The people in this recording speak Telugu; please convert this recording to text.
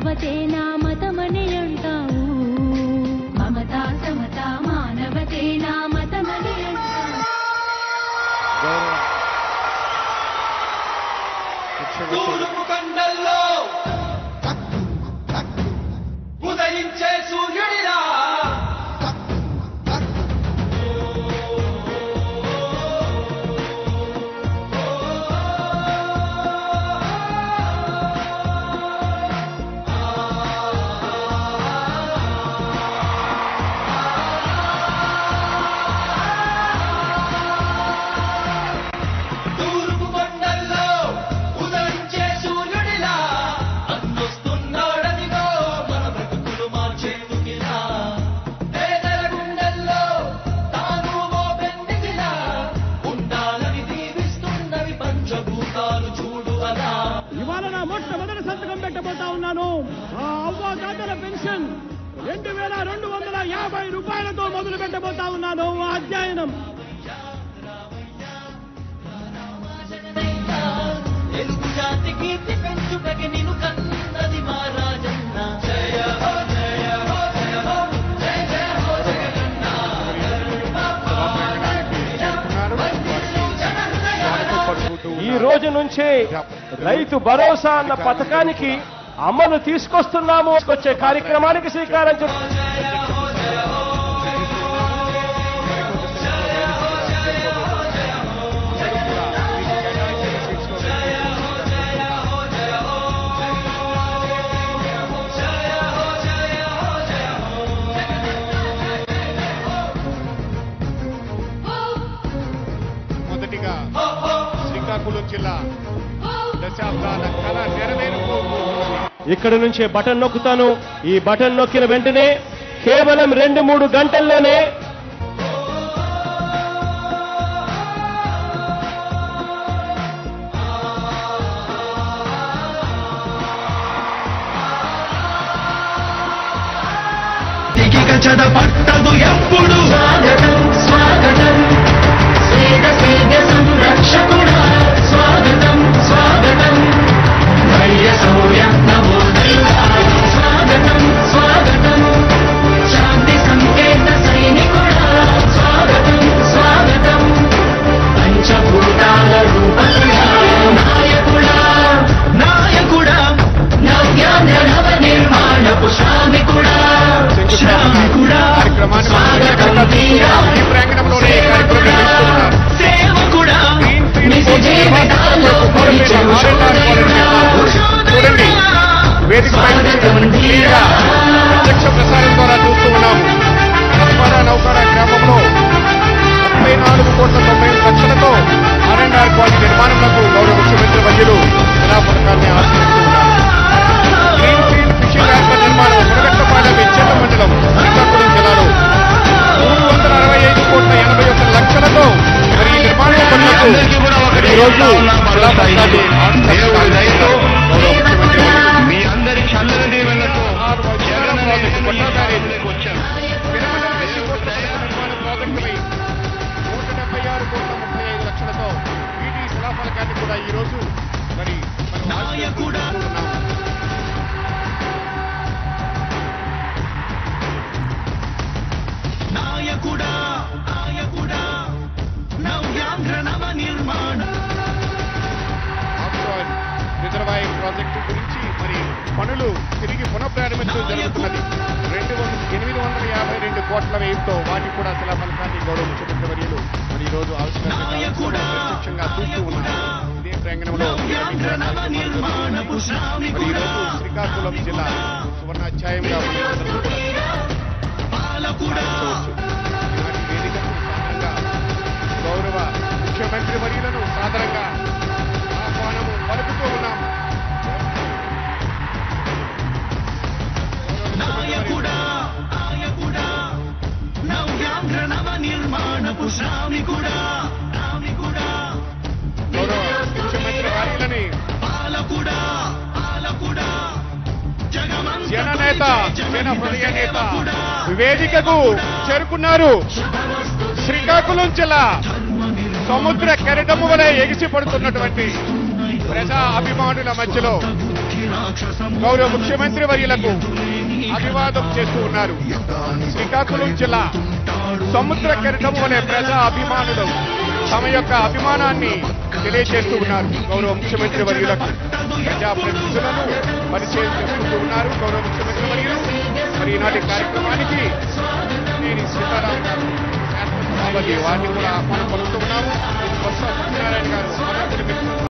మానవతే నా మతమని అంటావు మమత సమత మానవతే నా మతమని అంటావు గౌరవ ముఖ్యమంత్రి తూర్పు కొండల్లో ఉదయించే సూర్యుడిలా తూర్పు కొండల్లో ఉదయించే సూర్యుడిలా అన్నొస్తున్నాడనిగో మన బ్రతుకులు మార్చేందుకిలా పేదల గుండెల్లో తాను ఓ పెన్నిదిలా ఉండాలని దీవిస్తున్నవి పంచభూతాలు చూడు అలా ఇవాళ నా మొట్టమొదటి సంతకం పెట్టబోతా ఉన్నాను ఆ అవ్వ తాతల పెన్షన్ రెండు వేల రెండు వందల యాభై రూపాయలతో మొదలు పెట్టబోతా ఉన్నాను ఆ అధ్యయనం తెలుగు జాతి కీర్తి పెంచుటకి నిన్ను కన్నది మా రాజన్న జయ హో జయ హో జయ హో జయ జయ హో జగనన్న చేరుకున్నారు వారికి స్వాగతం పలుకుతూ ఈ రోజు నుంచే రైతు భరోసా అన్న పథకానికి అమలు తీసుకొస్తున్నాము వచ్చే కార్యక్రమానికి శ్రీకారం చుట్టారు మొదటిగా శ్రీకాకుళం జిల్లా దశాబ్దాల కళ నెరవేరుకోబోతున్నది ఇక్కడ నుంచే బటన్ నొక్కుతాను ఈ బటన్ నొక్కిన వెంటనే కేవలం రెండు మూడు గంటల్లోనే దిగిక చద పట్టదు ఎప్పుడు స్వాగతం స్వాగతం స్వేద స్వేద సంరక్షకుడా స్వాగతం స్వాగతం ధైర్య శౌర్య నవోదయ స్వాగతం స్వాగతం శాంతి సంకేత సైనికుడా స్వాగతం స్వాగతం పంచభూతాల రూపకుడా నాయకుడా నాయకుడా నవ్యాంధ్ర నవ నిర్మాణపు శ్రామికుడా శ్రామికుడా కార్యక్రమాన్ని మనం స్వాగతం తీరా ఈ ప్రాంగణంలోనే ఈ కార్యక్రమం నిర్వహిస్తున్నారు సేవకుడా గ్రీన్ఫీల్డ్ నిజ కోర్టు జీవితాల్లో కోర్టు మీద పొడిచిన ఆర్ఎన్ఆర్ కాలేజీ చూడండి వేదిక పైన క్లియర్గా ప్రత్యక్ష ప్రసారం ద్వారా చూస్తూ ఉన్నాము అస్మారా నౌకార గ్రామంలో ముప్పై నాలుగు కోట్ల తొంభై ఐదు లక్షలతో ఆర్ఎన్ఆర్ కాలేజీ నిర్మాణంలో గౌరవ ముఖ్యమంత్రి వర్యులు శిలా పథకాన్ని ఆశ్రయిస్తూ ఉన్నారు గ్రీన్ఫీల్డ్ ఫిషింగ్ హార్బర్ నిర్మాణం మునగట్టపాలెం ఇచ్చేత మండలం శ్రీకాకుళం జిల్లాలో మూడు వందల అరవై ఐదు కోట్ల ఎనభై ఒక్క లక్షలతో మరి ఈ నిర్మాణ పనులకు మరి ఈ రోజు శిలాపథకాన్ని ఆవిష్కరిస్తారు. గౌరవ ముఖ్యమంత్రి వర్యులు. మీ అందరి చల్లని దీవెనలతో ఆరు జగన్ ప్రాజెక్టు కొత్త బ్యారేజ్ వచ్చాను పిరమిడ్ కృషి కోట్ల నిర్మాణ ప్రాజెక్టుపై నూట డెబ్బై ఆరు కోట్ల ముప్పై ఐదు లక్షలతో వీటి శిలాఫలకాన్ని కూడా ఈ రోజు మరి మనం ఆవిష్కరిస్తూ ఉన్నాము. నాయకుడా నాయకుడా నవ్యాంధ్ర నవ నిర్మాణ ఆఫ్టర్ రిజర్వాయర్ ప్రాజెక్టు గురించి మరి పనులు తిరిగి పునఃప్రారంభించడం జరుగుతున్నది రెండు వందల ఎనిమిది వందల యాభై రెండు కోట్ల వ్యయంతో వాటికి కూడా శిలాఫలకాన్ని గౌరవ ముఖ్యమంత్రి వర్యులు మరి ఈ రోజు ఆవిష్కరించడం ప్రత్యక్షంగా చూస్తూ ఉన్నారు ఇదే ప్రాంగణంలో నవ్యాంధ్ర నవ నిర్మాణపు మరి ఈ శ్రామికుడా రోజు శ్రీకాకుళం జిల్లా సువర్ణాధ్యాయంగా మనం అందరం కూడా పాలకుడా భావించవచ్చు. ఈనాటి వేదికకు సాదరంగా గౌరవ ముఖ్యమంత్రి వర్యులను సాదరంగా ఆహ్వానము పలుకుతూ ఉన్నాం నాయకుడా నాయకుడా నవ్యాంధ్ర నవ నిర్మాణపు శ్రామికుడా శ్రామికుడా గౌరవ ముఖ్యమంత్రి వర్యులని పాలకుడా పాలకుడా జగమంత జననేత జన హృదయ నేత వేదికకు చేరుకున్నారు శ్రీకాకుళం జిల్లా సముద్ర కెరటము వలె ఎగిసి పడుతున్నటువంటి ప్రజా అభిమానుల మధ్యలో గౌరవ ముఖ్యమంత్రి వర్యులకు అభివాదం చేస్తూ ఉన్నారు శ్రీకాకుళం జిల్లా సముద్ర కెరటం అనే ప్రజా అభిమానులు తమ యొక్క అభిమానాన్ని తెలియజేస్తూ ఉన్నారు గౌరవ ముఖ్యమంత్రి వర్యులకు ప్రజాప్రతినిధులను పరిచయం చేసుకుంటూ ఉన్నారు గౌరవ ముఖ్యమంత్రి వర్యులు మరి ఈనాటి కార్యక్రమానికి నేను సీతారాం గారు శాసనసభాపతి వారిని కూడా ఆహ్వానం పలుకుతూ ఉన్నాము బొత్స సత్యనారాయణ గారు